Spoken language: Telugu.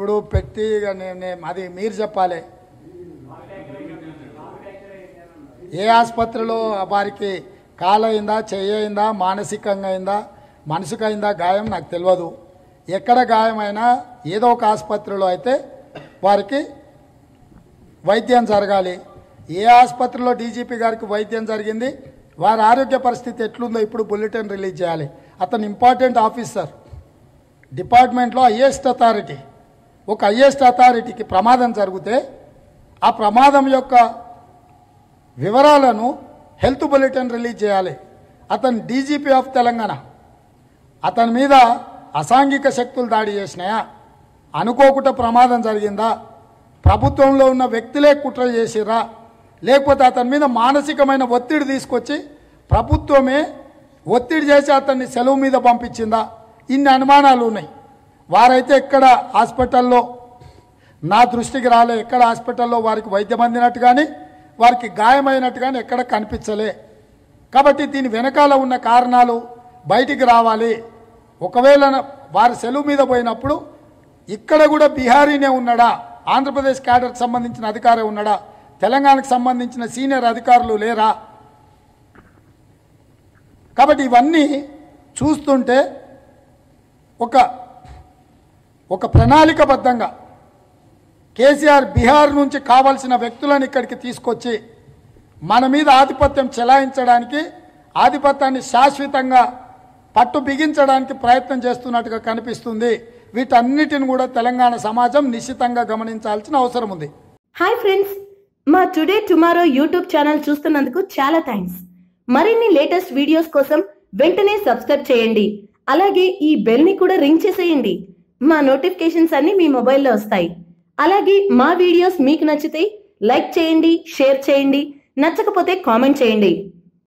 ఇప్పుడు పెట్టి ఇక నే- నే- అది మీరు చెప్పాలి ఏ ఆసుపత్రిలో వారికి కాలైందా చెయ్యిందా మానసికంగా అయిందా మనసుకు అయిందా గాయం నాకు తెలియదు ఎక్కడ గాయమైనా ఏదో ఒక ఆసుపత్రిలో అయితే వారికి వైద్యం జరగాలి ఏ ఆసుపత్రిలో డీజీపీ గారికి వైద్యం జరిగింది వారి ఆరోగ్య పరిస్థితి ఎట్లుందో ఇప్పుడు బులెటిన్ రిలీజ్ చేయాలి అతను ఇంపార్టెంట్ ఆఫీసర్ డిపార్ట్మెంట్లో హయ్యెస్ట్ అథారిటీ ఒక హయ్యెస్ట్ అథారిటీకి ప్రమాదం జరిగితే ఆ ప్రమాదం యొక్క వివరాలను హెల్త్ బులెటిన్ రిలీజ్ చేయాలి అతను డీజీపీ ఆఫ్ తెలంగాణ అతని మీద అసాంఘిక శక్తులు దాడి చేసినాయా అనుకోకుండా ప్రమాదం జరిగిందా ప్రభుత్వంలో ఉన్న వ్యక్తులే కుట్ర చేసిరా లేకపోతే అతని మీద మానసికమైన ఒత్తిడి తీసుకొచ్చి ప్రభుత్వమే ఒత్తిడి చేసి అతన్ని సెలవు మీద పంపించిందా ఇన్ని అనుమానాలు ఉన్నాయి వారైతే ఎక్కడ హాస్పిటల్లో నా దృష్టికి రాలే ఎక్కడ హాస్పిటల్లో వారికి వైద్యం అందినట్టు కానీ వారికి గాయమైనట్టు కానీ ఎక్కడ కనిపించలే కాబట్టి దీని వెనకాల ఉన్న కారణాలు బయటికి రావాలి ఒకవేళ వారి సెలవు మీద పోయినప్పుడు ఇక్కడ కూడా బీహారీనే ఉన్నాడా ఆంధ్రప్రదేశ్ క్యాడర్కి సంబంధించిన అధికారి ఉన్నాడా తెలంగాణకు సంబంధించిన సీనియర్ అధికారులు లేరా కాబట్టి ఇవన్నీ చూస్తుంటే ఒక ఒక ప్రణాళికబద్ధంగా కేసీఆర్ బీహార్ నుంచి కావాల్సిన వ్యక్తులను ఇక్కడికి తీసుకొచ్చి మన మీద ఆధిపత్యం చెలాయించడానికి ఆధిపత్యాన్ని శాశ్వతంగా పట్టు బిగించడానికి ప్రయత్నం చేస్తున్నట్టుగా కనిపిస్తుంది వీటన్నిటిని కూడా తెలంగాణ సమాజం నిశ్చితంగా గమనించాల్సిన అవసరం ఉంది హాయ్ ఫ్రెండ్స్ మా టుడే టుమారో యూట్యూబ్ ఛానల్ చూస్తున్నందుకు చాలా థ్యాంక్స్ మరిన్ని లేటెస్ట్ వీడియోస్ కోసం వెంటనే సబ్స్క్రైబ్ చేయండి అలాగే ఈ బెల్ ని కూడా రింగ్ చేసేయండి మా నోటిఫికేషన్స్ అన్ని మీ మొబైల్లో వస్తాయి అలాగే మా వీడియోస్ మీకు నచ్చితే లైక్ చేయండి షేర్ చేయండి నచ్చకపోతే కామెంట్ చేయండి